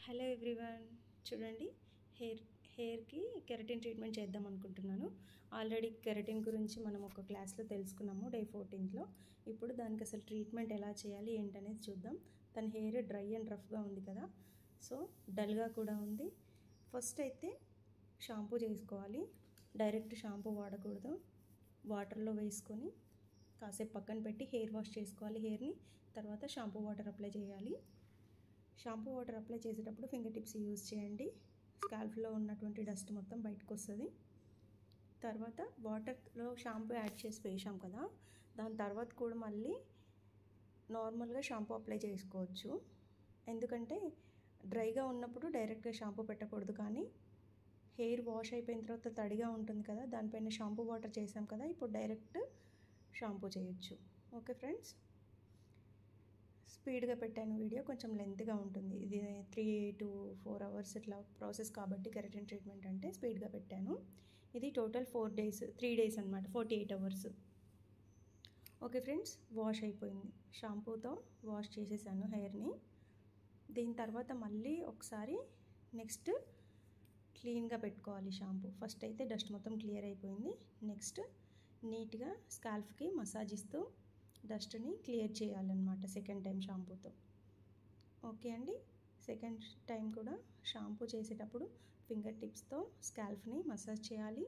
hello everyone చూడండి hair హెయిర్కి keratin treatment చేద్దాం అనుకుంటున్నాను ఆల్రెడీ కెరటిన్ గురించి మనం ఒక క్లాస్లో తెలుసుకున్నాము డే ఫోర్టీన్త్లో ఇప్పుడు దానికి అసలు ట్రీట్మెంట్ ఎలా చేయాలి ఏంటనేది చూద్దాం తన హెయిర్ డ్రై అండ్ రఫ్గా ఉంది కదా సో డల్గా కూడా ఉంది ఫస్ట్ అయితే షాంపూ చేసుకోవాలి డైరెక్ట్ షాంపూ వాడకూడదు వాటర్లో వేసుకొని కాసేపు పక్కన పెట్టి హెయిర్ వాష్ చేసుకోవాలి హెయిర్ని తర్వాత షాంపూ వాటర్ అప్లై చేయాలి షాంపూ వాటర్ అప్లై చేసేటప్పుడు ఫింగర్ టిప్స్ యూజ్ చేయండి స్కాల్ఫ్లో ఉన్నటువంటి డస్ట్ మొత్తం బయటకు వస్తుంది తర్వాత వాటర్లో షాంపూ యాడ్ చేసి వేసాం కదా దాని తర్వాత కూడా మళ్ళీ నార్మల్గా షాంపూ అప్లై చేసుకోవచ్చు ఎందుకంటే డ్రైగా ఉన్నప్పుడు డైరెక్ట్గా షాంపూ పెట్టకూడదు కానీ హెయిర్ వాష్ అయిపోయిన తర్వాత తడిగా ఉంటుంది కదా దానిపైన షాంపూ వాటర్ చేసాం కదా ఇప్పుడు డైరెక్ట్ షాంపూ చేయొచ్చు ఓకే ఫ్రెండ్స్ స్పీడ్గా పెట్టాను వీడియో కొంచెం లెంత్గా ఉంటుంది ఇది త్రీ టు ఫోర్ అవర్స్ ఇట్లా ప్రాసెస్ కాబట్టి కెరటిన్ ట్రీట్మెంట్ అంటే స్పీడ్గా పెట్టాను ఇది total four days three days అనమాట forty eight hours okay friends wash అయిపోయింది షాంపూతో వాష్ చేసేసాను హెయిర్ని దీని తర్వాత మళ్ళీ ఒకసారి నెక్స్ట్ క్లీన్గా పెట్టుకోవాలి షాంపూ ఫస్ట్ అయితే డస్ట్ మొత్తం క్లియర్ అయిపోయింది నెక్స్ట్ నీట్గా స్కాల్ఫ్కి మసాజ్ ఇస్తూ డస్ట్ని క్లియర్ చేయాలన్నమాట సెకండ్ టైం షాంపూతో ఓకే అండి సెకండ్ టైం కూడా షాంపూ చేసేటప్పుడు ఫింగర్ టిప్స్తో స్కాల్ఫ్ని మసాజ్ చేయాలి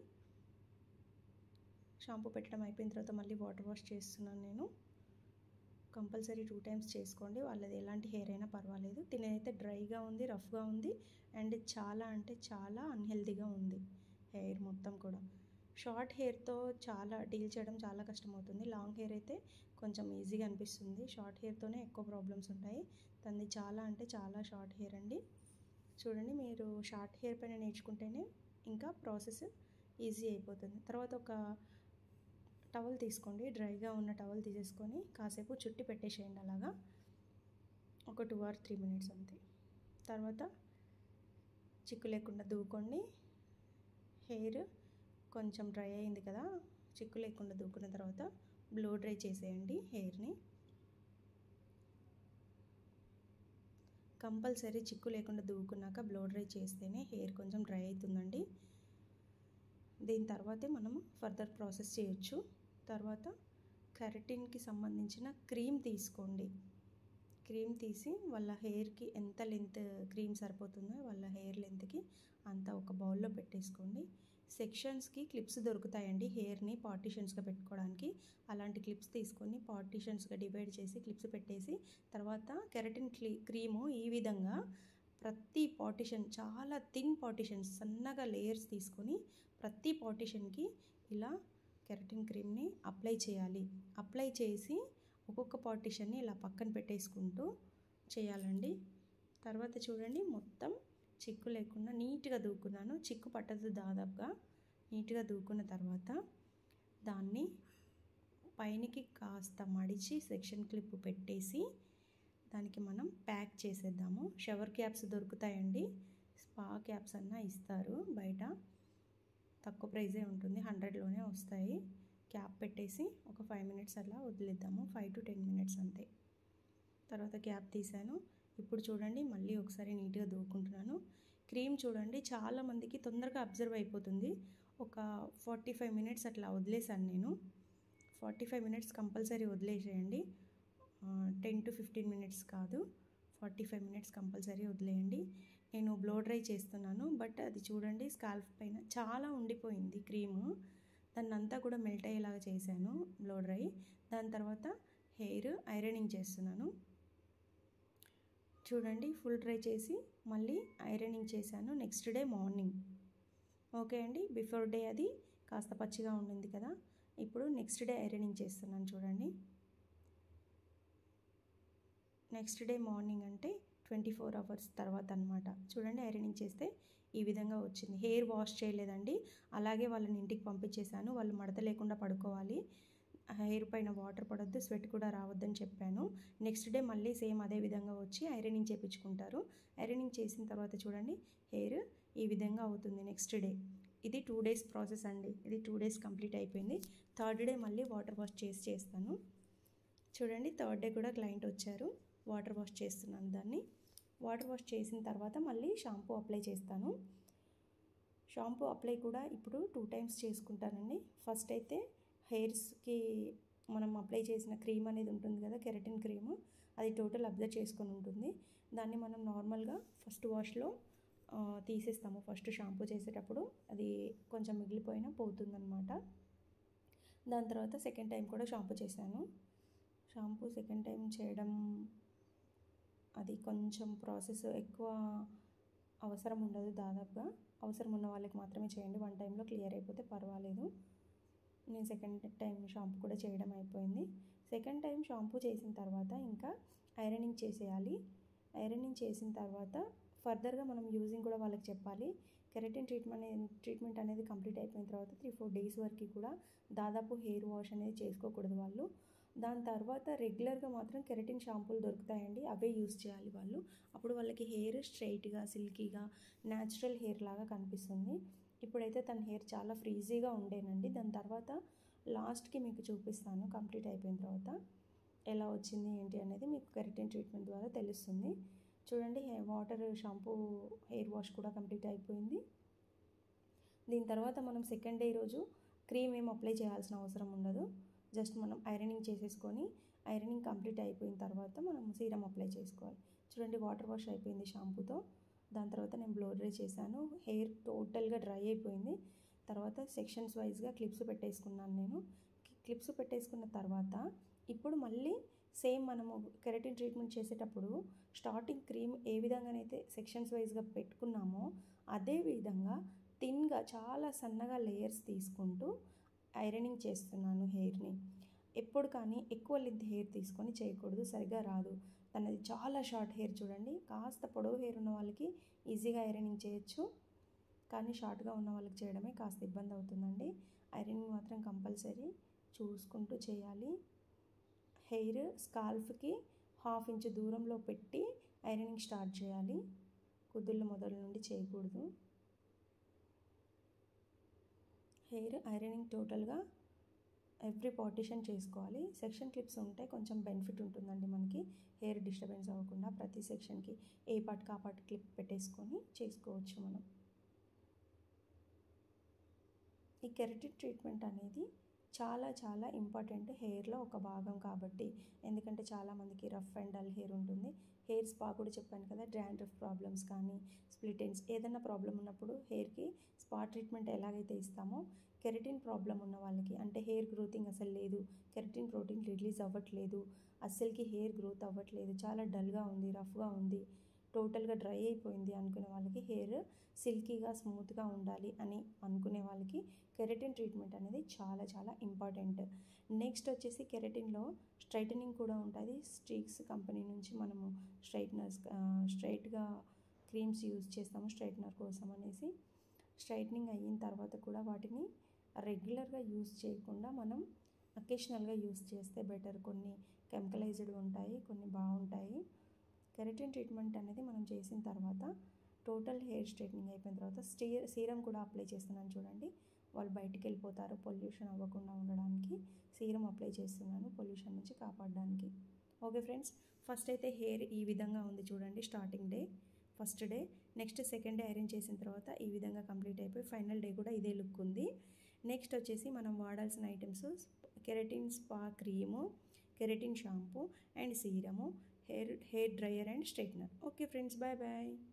షాంపూ పెట్టడం అయిపోయిన తర్వాత మళ్ళీ వాటర్ వాష్ చేస్తున్నాను నేను కంపల్సరీ టూ టైమ్స్ చేసుకోండి వాళ్ళది ఎలాంటి హెయిర్ అయినా పర్వాలేదు తినేదైతే డ్రైగా ఉంది రఫ్గా ఉంది అండ్ చాలా అంటే చాలా అన్హెల్తీగా ఉంది హెయిర్ మొత్తం కూడా షార్ట్ హెయిర్తో చాలా డీల్ చేయడం చాలా కష్టమవుతుంది లాంగ్ హెయిర్ అయితే కొంచెం ఈజీగా అనిపిస్తుంది షార్ట్ హెయిర్తోనే ఎక్కువ ప్రాబ్లమ్స్ ఉంటాయి తనది చాలా అంటే చాలా షార్ట్ హెయిర్ అండి చూడండి మీరు షార్ట్ హెయిర్ పైన నేర్చుకుంటేనే ఇంకా ప్రాసెస్ ఈజీ అయిపోతుంది తర్వాత ఒక టవల్ తీసుకోండి డ్రైగా ఉన్న టవల్ తీసేసుకొని కాసేపు చుట్టి పెట్టేసేయండి అలాగా ఒక టూ ఆర్ త్రీ మినిట్స్ అంతే తర్వాత చిక్కు లేకుండా దూకోండి హెయిర్ కొంచెం డ్రై అయింది కదా చిక్కు లేకుండా దూకున్న తర్వాత బ్లో డ్రై చేసేయండి హెయిర్ని కంపల్సరీ చిక్కు లేకుండా దూకున్నాక బ్లో డ్రై చేస్తేనే హెయిర్ కొంచెం డ్రై అవుతుందండి దీని తర్వాతే మనం ఫర్దర్ ప్రాసెస్ చేయొచ్చు తర్వాత కెరటిన్కి సంబంధించిన క్రీమ్ తీసుకోండి క్రీమ్ తీసి వాళ్ళ హెయిర్కి ఎంత లెంత్ క్రీమ్ సరిపోతుందో వాళ్ళ హెయిర్ లెంత్కి అంత ఒక బౌల్లో పెట్టేసుకోండి సెక్షన్స్కి క్లిప్స్ దొరుకుతాయండి హెయిర్ని పార్టీషన్స్గా పెట్టుకోవడానికి అలాంటి క్లిప్స్ తీసుకొని పార్టీషన్స్గా డివైడ్ చేసి క్లిప్స్ పెట్టేసి తర్వాత కెరటిన్ క్లీ క్రీము ఈ విధంగా ప్రతి పార్టిషన్ చాలా థిన్ పార్టిషన్స్ సన్నగా లేయర్స్ తీసుకొని ప్రతి పార్టిషన్కి ఇలా కెరటిన్ క్రీమ్ని అప్లై చేయాలి అప్లై చేసి ఒక్కొక్క పార్టిషన్ని ఇలా పక్కన పెట్టేసుకుంటూ చేయాలండి తర్వాత చూడండి మొత్తం చిక్కు లేకుండా నీట్గా దూకున్నాను చిక్కు పట్టదు దాదాపుగా నీట్గా దూకున్న తర్వాత దాన్ని పైనకి కాస్త మడిచి సెక్షన్ క్లిప్ పెట్టేసి దానికి మనం ప్యాక్ చేసేద్దాము షవర్ క్యాప్స్ దొరుకుతాయండి స్పా క్యాప్స్ అన్నా ఇస్తారు బయట తక్కువ ప్రైజే ఉంటుంది హండ్రెడ్లోనే వస్తాయి క్యాప్ పెట్టేసి ఒక ఫైవ్ మినిట్స్ అలా వదిలేద్దాము ఫైవ్ టు టెన్ మినిట్స్ అంతే తర్వాత క్యాప్ తీసాను ఇప్పుడు చూడండి మళ్ళీ ఒకసారి నీట్గా దూకుంటున్నాను క్రీమ్ చూడండి చాలామందికి తొందరగా అబ్జర్వ్ అయిపోతుంది ఒక ఫార్టీ ఫైవ్ మినిట్స్ అట్లా వదిలేసాను నేను ఫార్టీ ఫైవ్ మినిట్స్ కంపల్సరీ వదిలేసేయండి టెన్ టు ఫిఫ్టీన్ మినిట్స్ కాదు ఫార్టీ ఫైవ్ మినిట్స్ కంపల్సరీ వదిలేయండి నేను బ్లో డ్రై చేస్తున్నాను బట్ అది చూడండి స్కాల్ఫ్ పైన చాలా ఉండిపోయింది క్రీము దాన్ని అంతా కూడా మెల్ట్ అయ్యేలాగా చేశాను బ్లో డ్రై దాని తర్వాత హెయిర్ ఐరనింగ్ చేస్తున్నాను చూడండి ఫుల్ డ్రై చేసి మళ్ళీ ఐరనింగ్ చేశాను నెక్స్ట్ డే మార్నింగ్ ఓకే అండి బిఫోర్ డే అది కాస్త పచ్చిగా ఉండింది కదా ఇప్పుడు నెక్స్ట్ డే ఐరనింగ్ చేస్తున్నాను చూడండి నెక్స్ట్ డే మార్నింగ్ అంటే ట్వంటీ ఫోర్ అవర్స్ తర్వాత అనమాట చూడండి ఐరనింగ్ చేస్తే ఈ విధంగా వచ్చింది హెయిర్ వాష్ చేయలేదండి అలాగే వాళ్ళని ఇంటికి పంపించేశాను వాళ్ళు మడత లేకుండా పడుకోవాలి హెయిర్ పైన వాటర్ పడొద్దు స్వెట్ కూడా రావద్దని చెప్పాను నెక్స్ట్ డే మళ్ళీ సేమ్ అదే విధంగా వచ్చి ఐరనింగ్ చేయించుకుంటారు ఐరనింగ్ చేసిన తర్వాత చూడండి హెయిర్ ఈ విధంగా అవుతుంది నెక్స్ట్ డే ఇది టూ డేస్ ప్రాసెస్ అండి ఇది టూ డేస్ కంప్లీట్ అయిపోయింది థర్డ్ డే మళ్ళీ వాటర్ వాష్ చేసి చేస్తాను చూడండి థర్డ్ డే కూడా క్లయింట్ వచ్చారు వాటర్ వాష్ చేస్తున్నాను దాన్ని వాటర్ వాష్ చేసిన తర్వాత మళ్ళీ షాంపూ అప్లై చేస్తాను షాంపూ అప్లై కూడా ఇప్పుడు టూ టైమ్స్ చేసుకుంటానండి ఫస్ట్ అయితే హెయిర్స్కి మనం అప్లై చేసిన క్రీమ్ అనేది ఉంటుంది కదా కెరటిన్ క్రీమ్ అది టోటల్ అబ్జర్వ్ చేసుకొని ఉంటుంది దాన్ని మనం నార్మల్గా ఫస్ట్ వాష్లో తీసేస్తాము ఫస్ట్ షాంపూ చేసేటప్పుడు అది కొంచెం మిగిలిపోయినా పోతుందన్నమాట దాని తర్వాత సెకండ్ టైం కూడా షాంపూ చేశాను షాంపూ సెకండ్ టైం చేయడం అది కొంచెం ప్రాసెస్ ఎక్కువ అవసరం ఉండదు దాదాపుగా అవసరం ఉన్న వాళ్ళకి మాత్రమే చేయండి వన్ టైంలో క్లియర్ అయిపోతే పర్వాలేదు నేను సెకండ్ టైం షాంపూ కూడా చేయడం అయిపోయింది సెకండ్ టైం షాంపూ చేసిన తర్వాత ఇంకా ఐరనింగ్ చేసేయాలి ఐరనింగ్ చేసిన తర్వాత ఫర్దర్గా మనం యూజింగ్ కూడా వాళ్ళకి చెప్పాలి కెరటిన్ ట్రీట్మెంట్ ట్రీట్మెంట్ అనేది కంప్లీట్ అయిపోయిన తర్వాత త్రీ ఫోర్ డేస్ వరకు కూడా దాదాపు హెయిర్ వాష్ అనేది చేసుకోకూడదు వాళ్ళు దాని తర్వాత రెగ్యులర్గా మాత్రం కెరటిన్ షాంపూలు దొరుకుతాయండి అవే యూస్ చేయాలి వాళ్ళు అప్పుడు వాళ్ళకి హెయిర్ స్ట్రైట్గా సిల్కీగా న్యాచురల్ హెయిర్ లాగా కనిపిస్తుంది ఇప్పుడైతే తన హెయిర్ చాలా ఫ్రీజీగా ఉండేనండి దాని తర్వాత లాస్ట్కి మీకు చూపిస్తాను కంప్లీట్ అయిపోయిన తర్వాత ఎలా వచ్చింది ఏంటి అనేది మీకు కెరటిన్ ట్రీట్మెంట్ ద్వారా తెలుస్తుంది చూడండి వాటర్ షాంపూ హెయిర్ వాష్ కూడా కంప్లీట్ అయిపోయింది దీని తర్వాత మనం సెకండ్ డే రోజు క్రీమ్ ఏం అప్లై చేయాల్సిన అవసరం ఉండదు జస్ట్ మనం ఐరనింగ్ చేసేసుకొని ఐరనింగ్ కంప్లీట్ అయిపోయిన తర్వాత మనం సీరం అప్లై చేసుకోవాలి చూడండి వాటర్ వాష్ అయిపోయింది షాంపూతో దాని తర్వాత నేను బ్లో డ్రై చేశాను హెయిర్ టోటల్గా డ్రై అయిపోయింది తర్వాత సెక్షన్స్ వైజ్గా క్లిప్స్ పెట్టేసుకున్నాను నేను క్లిప్స్ పెట్టేసుకున్న తర్వాత ఇప్పుడు మళ్ళీ సేమ్ మనము కెరటిన్ ట్రీట్మెంట్ చేసేటప్పుడు స్టార్టింగ్ క్రీమ్ ఏ విధంగానైతే సెక్షన్స్ వైజ్గా పెట్టుకున్నామో అదే విధంగా థిన్గా చాలా సన్నగా లేయర్స్ తీసుకుంటూ ఐరనింగ్ చేస్తున్నాను హెయిర్ని ఎప్పుడు కానీ ఎక్కువ లెంత్ హెయిర్ తీసుకొని చేయకూడదు సరిగా రాదు తనది చాలా షార్ట్ హెయిర్ చూడండి కాస్త పొడవు హెయిర్ ఉన్న వాళ్ళకి ఈజీగా ఐరనింగ్ చేయొచ్చు కానీ షార్ట్గా ఉన్న వాళ్ళకి చేయడమే కాస్త ఇబ్బంది అవుతుందండి ఐరనింగ్ మాత్రం కంపల్సరీ చూసుకుంటూ చేయాలి హెయిర్ స్కాల్ఫ్కి హాఫ్ ఇంచ్ దూరంలో పెట్టి ఐరనింగ్ స్టార్ట్ చేయాలి కుదుళ్ళ మొదల నుండి చేయకూడదు హెయిర్ ఐరనింగ్ టోటల్గా ఎవ్రీ పార్టిషన్ చేసుకోవాలి సెక్షన్ క్లిప్స్ ఉంటే కొంచెం బెనిఫిట్ ఉంటుందండి మనకి హెయిర్ డిస్టర్బెన్స్ అవ్వకుండా ప్రతి సెక్షన్కి ఏ పార్ట్ కా పార్ట్ క్లిప్ పెట్టేసుకొని చేసుకోవచ్చు మనం ఈ కెరటిన్ ట్రీట్మెంట్ అనేది చాలా చాలా ఇంపార్టెంట్ హెయిర్లో ఒక భాగం కాబట్టి ఎందుకంటే చాలామందికి రఫ్ అండ్ డల్ హెయిర్ ఉంటుంది హెయిర్ స్పా కూడా చెప్పాను కదా డ్రాండ్రఫ్ ప్రాబ్లమ్స్ కానీ స్ప్లిట్ ఎండ్స్ ఏదైనా ప్రాబ్లం ఉన్నప్పుడు హెయిర్కి స్పా ట్రీట్మెంట్ ఎలాగైతే ఇస్తామో కెరటిన్ ప్రాబ్లం ఉన్న వాళ్ళకి అంటే హెయిర్ గ్రోతింగ్ అసలు లేదు కెరటిన్ ప్రోటీన్ రిలీజ్ అవ్వట్లేదు అస్సలకి హెయిర్ గ్రోత్ అవ్వట్లేదు చాలా డల్గా ఉంది రఫ్గా ఉంది టోటల్గా డ్రై అయిపోయింది అనుకునే వాళ్ళకి హెయిర్ సిల్కీగా స్మూత్గా ఉండాలి అని అనుకునే వాళ్ళకి కెరటిన్ ట్రీట్మెంట్ అనేది చాలా చాలా ఇంపార్టెంట్ నెక్స్ట్ వచ్చేసి కెరటిన్లో స్ట్రైటనింగ్ కూడా ఉంటుంది స్ట్రీక్స్ కంపెనీ నుంచి మనము స్ట్రైట్నర్స్ స్ట్రైట్గా క్రీమ్స్ యూజ్ చేస్తాము స్ట్రైట్నర్ కోసం అనేసి స్ట్రైట్నింగ్ అయిన తర్వాత కూడా వాటిని రెగ్యులర్గా యూజ్ చేయకుండా మనం అకేషనల్గా యూజ్ చేస్తే బెటర్ కొన్ని కెమికలైజ్డ్ ఉంటాయి కొన్ని బాగుంటాయి కెరటిన్ ట్రీట్మెంట్ అనేది మనం చేసిన తర్వాత టోటల్ హెయిర్ స్ట్రైట్నింగ్ అయిపోయిన తర్వాత స్టీ సీరం కూడా అప్లై చేస్తున్నాను చూడండి వాళ్ళు బయటికి వెళ్ళిపోతారు పొల్యూషన్ అవ్వకుండా ఉండడానికి సీరం అప్లై చేస్తున్నాను పొల్యూషన్ నుంచి కాపాడడానికి ఓకే ఫ్రెండ్స్ ఫస్ట్ అయితే హెయిర్ ఈ విధంగా ఉంది చూడండి starting day first day next second day iron చేసిన తర్వాత ఈ విధంగా కంప్లీట్ అయిపోయి ఫైనల్ డే కూడా ఇదే లుక్ ఉంది నెక్స్ట్ వచ్చేసి మనం వాడాల్సిన items keratin spa cream keratin shampoo and serum hair hair dryer and straightener okay friends bye bye